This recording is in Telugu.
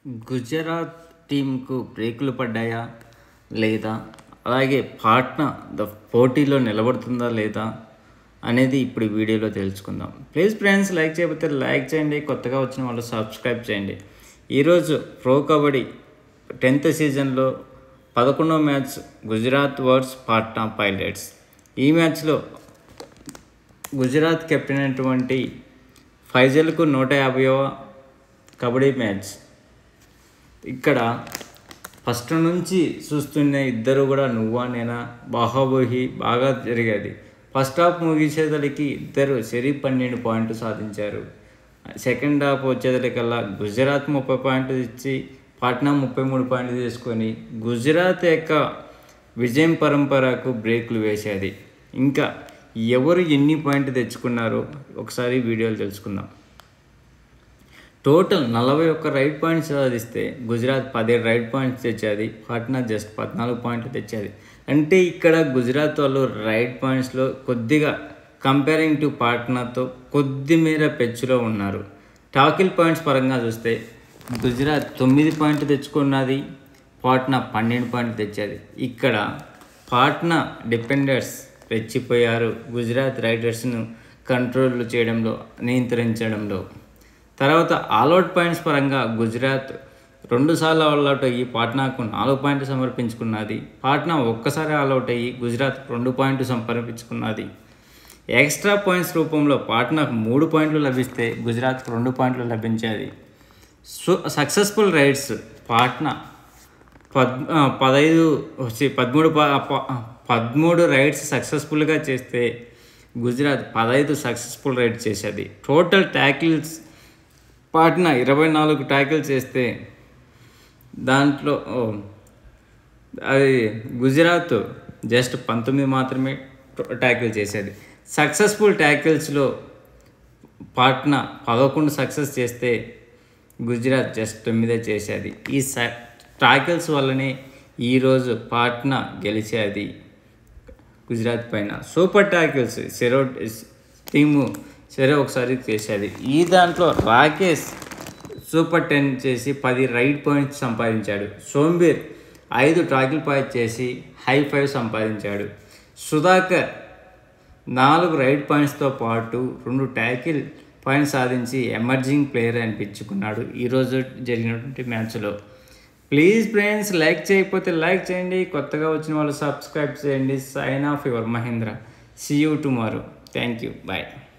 గుజరాత్ టీంకు బ్రేకులు పడ్డాయా లేదా అలాగే పాట్నా ద పోటీలో నిలబడుతుందా లేదా అనేది ఇప్పుడు ఈ వీడియోలో తెలుసుకుందాం ప్లీజ్ ఫ్రెండ్స్ లైక్ చేయకపోతే లైక్ చేయండి కొత్తగా వచ్చిన వాళ్ళు సబ్స్క్రైబ్ చేయండి ఈరోజు ప్రో కబడ్డీ టెన్త్ సీజన్లో పదకొండవ match Gujarat versus Patna pilots ఈ మ్యాచ్లో గుజరాత్ కెప్టెన్ అయినటువంటి ఫైజల్కు నూట యాభైవ కబడ్డీ మ్యాచ్ ఇక్కడ ఫస్ట్ నుంచి చూస్తున్న ఇద్దరు కూడా నువ్వా నేనా బాహాబోహి బాగా జరిగేది ఫస్ట్ హాఫ్ ముగిసేదలికి ఇద్దరు సరి పన్నెండు పాయింట్లు సాధించారు సెకండ్ హాఫ్ వచ్చేదలికల్లా గుజరాత్ ముప్పై పాయింట్లు ఇచ్చి పాట్నా ముప్పై మూడు పాయింట్లు తీసుకొని గుజరాత్ యొక్క విజయం పరంపరకు బ్రేకులు వేసేది ఇంకా ఎవరు ఎన్ని పాయింట్లు తెచ్చుకున్నారో ఒకసారి వీడియోలు తెలుసుకుందాం టోటల్ నలభై ఒక్క రైట్ పాయింట్స్ సాధిస్తే గుజరాత్ పదిహేడు రైట్ పాయింట్స్ తెచ్చేది పాట్నా జస్ట్ పద్నాలుగు పాయింట్లు తెచ్చేది అంటే ఇక్కడ గుజరాత్ వాళ్ళు రైట్ పాయింట్స్లో కొద్దిగా కంపేరింగ్ టు పాట్నాతో కొద్ది మేర పెచ్చులో ఉన్నారు టాకిల్ పాయింట్స్ పరంగా చూస్తే గుజరాత్ తొమ్మిది పాయింట్లు తెచ్చుకున్నది పాట్నా పన్నెండు పాయింట్లు తెచ్చేది ఇక్కడ పాట్నా డిపెండర్స్ రెచ్చిపోయారు గుజరాత్ రైడర్స్ను కంట్రోల్ చేయడంలో నియంత్రించడంలో తర్వాత ఆల్అౌట్ పాయింట్స్ పరంగా గుజరాత్ రెండుసార్లు ఆల్అౌట్ అయ్యి పాట్నాకు నాలుగు పాయింట్లు సమర్పించుకున్నది పాట్నా ఒక్కసారి ఆల్అౌట్ అయ్యి గుజరాత్ రెండు పాయింట్లు సమర్పించుకున్నది ఎక్స్ట్రా పాయింట్స్ రూపంలో పాట్నాకు మూడు పాయింట్లు లభిస్తే గుజరాత్ రెండు పాయింట్లు లభించేది సో సక్సెస్ఫుల్ రైడ్స్ పాట్నా పద్ పదహైదు వచ్చి పదమూడు పదమూడు రైడ్స్ సక్సెస్ఫుల్గా చేస్తే గుజరాత్ పదహైదు సక్సెస్ఫుల్ రైడ్ చేసేది టోటల్ ట్యాకిల్స్ పాట్నా ఇరవై నాలుగు ట్యాకిల్ చేస్తే దాంట్లో అది గుజరాత్ జస్ట్ పంతొమ్మిది మాత్రమే ట్యాకిల్ చేసేది సక్సెస్ఫుల్ ట్యాకిల్స్లో పాట్నా పదకొండు సక్సెస్ చేస్తే గుజరాత్ జస్ట్ తొమ్మిదే చేసేది ఈ స ట్యాకిల్స్ వల్లనే ఈరోజు పాట్నా గెలిచేది గుజరాత్ పైన సూపర్ ట్యాకిల్స్ సెరో టీము సరే ఒకసారి చేసేది ఈ దాంట్లో రాకేష్ సూపర్ టెన్ చేసి పది రైట్ పాయింట్స్ సంపాదించాడు సోంబీర్ ఐదు ట్రాకిల్ పాయింట్ చేసి హై ఫైవ్ సంపాదించాడు సుధాకర్ నాలుగు రైట్ పాయింట్స్తో పాటు రెండు ట్యాకిల్ పాయింట్స్ సాధించి ఎమర్జింగ్ ప్లేయర్ అనిపించుకున్నాడు ఈరోజు జరిగినటువంటి మ్యాచ్లో ప్లీజ్ ఫ్రెండ్స్ లైక్ చేయకపోతే లైక్ చేయండి కొత్తగా వచ్చిన వాళ్ళు సబ్స్క్రైబ్ చేయండి sign off your Mahendra see you tomorrow thank you bye